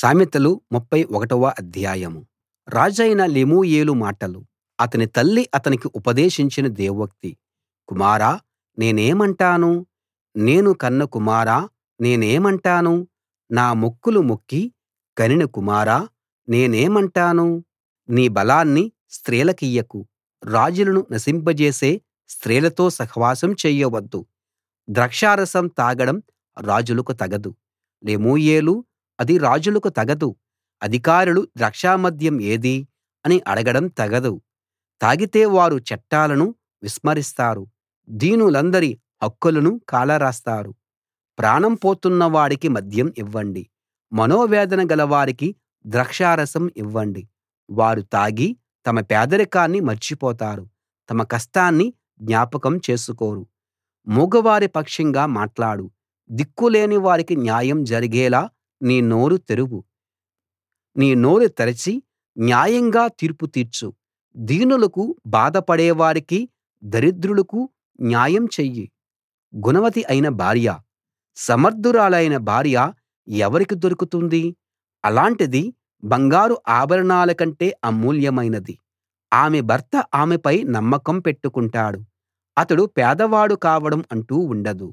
సామెతలు 31 వ అధ్యాయం రాజైన లెమూయేలు మాటలు అతని తల్లి అతనికి ఉపదేశించిన దేవోక్తి కుమారా నేనేమంటాను నేను కన్న కుమారా నేనేమంటాను నా మొక్కులు మొక్కి కనిన కుమారా నేనేమంటాను నీ బలాన్ని స్త్రీలకియ్యకు రాజులను నశింపజేసే స్త్రీలతో సహవాసం చెయ్యవద్దు ద్రాక్షారసం తాగడం రాజులకు తగదు లెమూయేలూ అది రాజులకు తగదు అధికారులు ద్రాక్షమద్యం ఏది అని అడగడం తగదు తాగితే వారు చట్టాలను విస్మరిస్తారు దీనులందరి హక్కులను కాలరాస్తారు ప్రాణం పోతున్న వాడికి మద్యం ఇవ్వండి మనోవేదన గలవారికి ద్రాక్షారసం ఇవ్వండి వారు తాగి తమ పేదరికాన్ని మర్చిపోతారు తమ కష్టాన్ని జ్ఞాపకం చేసుకోరు మూగవారి పక్షంగా మాట్లాడు దిక్కులేని వారికి న్యాయం జరిగేలా నీ నోరు తెరువు నీ నోరు తెరచి న్యాయంగా తీర్పు తీర్చు దీనులకు బాధపడేవారికి దరిద్రులకు న్యాయం చెయ్యి గుణవతి అయిన భార్య సమర్థురాలైన భార్య ఎవరికి దొరుకుతుంది అలాంటిది బంగారు ఆభరణాల కంటే అమూల్యమైనది ఆమె భర్త ఆమెపై నమ్మకం పెట్టుకుంటాడు అతడు పేదవాడు కావడం అంటూ ఉండదు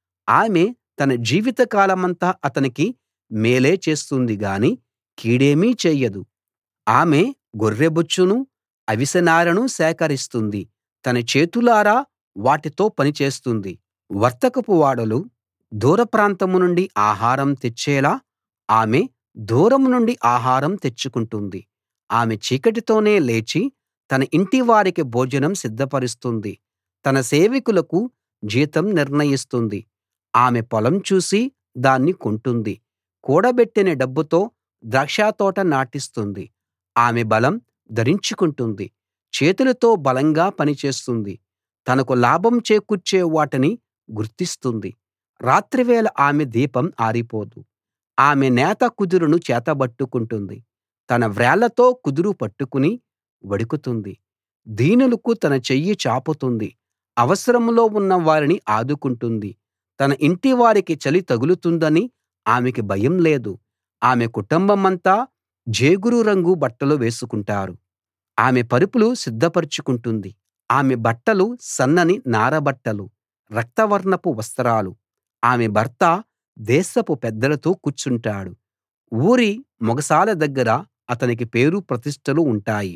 ఆమె తన జీవితకాలమంతా అతనికి మేలే చేస్తుంది గాని కీడేమీ చేయదు ఆమె గొర్రెబొచ్చును అవిసెనారను సేకరిస్తుంది తన చేతులారా వాటితో పని చేస్తుంది వర్తకపు ఓడలు దూర ప్రాంతం నుండి ఆహారం తెచ్చేలా ఆమె దూరం నుండి ఆహారం తెచ్చుకుంటుంది ఆమె చీకటితోనే లేచి తన ఇంటివారికి భోజనం సిద్ధపరుస్తుంది తన సేవకులకు జీతం నిర్ణయిస్తుంది ఆమె పొలం చూసి దాన్ని కొంటుంది కూడబెట్టిన డబ్బుతో ద్రాక్షతోట నాటిస్తుంది ఆమె బలం ధరించుకుంటుంది చేతులతో బలంగా పని చేస్తుంది తనకు లాభం చేకూర్చే వాటిని గుర్తిస్తుంది రాత్రివేళ ఆమె దీపం ఆరిపోదు ఆమె నేత కుదురును చేతబట్టుకుంటుంది తన వ్రేళ్లతో కుదురు పట్టుకుని వడుకుతుంది దీనులకు తన చెయ్యి చాపుతుంది అవసరంలో ఉన్న వారిని ఆదుకుంటుంది తన ఇంటివారికి చలి తగులుతుందని ఆమెకి భయం లేదు ఆమె కుటుంబమంతా జేగురు రంగు బట్టలు వేసుకుంటారు ఆమె పరుపులు సిద్ధపరచుకుంటుంది ఆమె బట్టలు సన్నని నార బట్టలు రక్తవర్ణపు వస్త్రాలు ఆమె భర్త దేశపు పెద్దలతో కూర్చుంటాడు ఊరి మొగసాల దగ్గర అతనికి పేరు ప్రతిష్టలు ఉంటాయి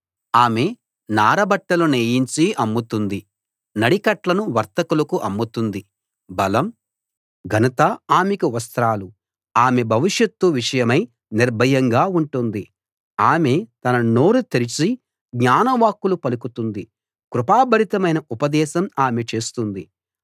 ఆమె నారబట్టలు నేయించి అమ్ముతుంది నడికట్లను వర్తకులకు అమ్ముతుంది బలం ఘనత ఆమెకు వస్త్రాలు ఆమె భవిష్యత్తు విషయమై నిర్భయంగా ఉంటుంది ఆమె తన నోరు తెరిచి జ్ఞానవాక్కులు పలుకుతుంది కృపాభరితమైన ఉపదేశం ఆమె చేస్తుంది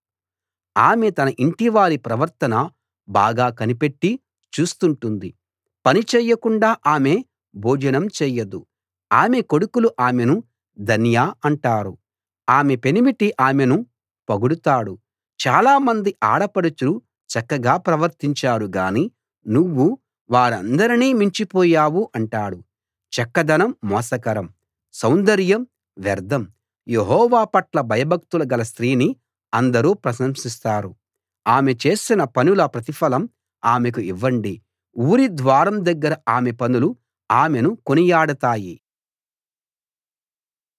ఆమె తన ఇంటివారి ప్రవర్తన బాగా కనిపెట్టి చూస్తుంటుంది పని చెయ్యకుండా ఆమె భోజనం చెయ్యదు ఆమె కొడుకులు ఆమెను ధన్య అంటారు ఆమె పెనిమిటి ఆమెను పొగుడుతాడు చాలామంది ఆడపడుచులు చక్కగా ప్రవర్తించారు గాని నువ్వు వారందరినీ మించిపోయావు అంటాడు చక్కదనం మోసకరం సౌందర్యం వ్యర్థం యెహోవా పట్ల భయభక్తులు గల స్త్రీని అందరూ ప్రశంసిస్తారు ఆమె చేసిన పనుల ప్రతిఫలం ఆమెకు ఇవ్వండి ఊరి ద్వారం దగ్గర ఆమె పనులు ఆమెను కొనియాడతాయి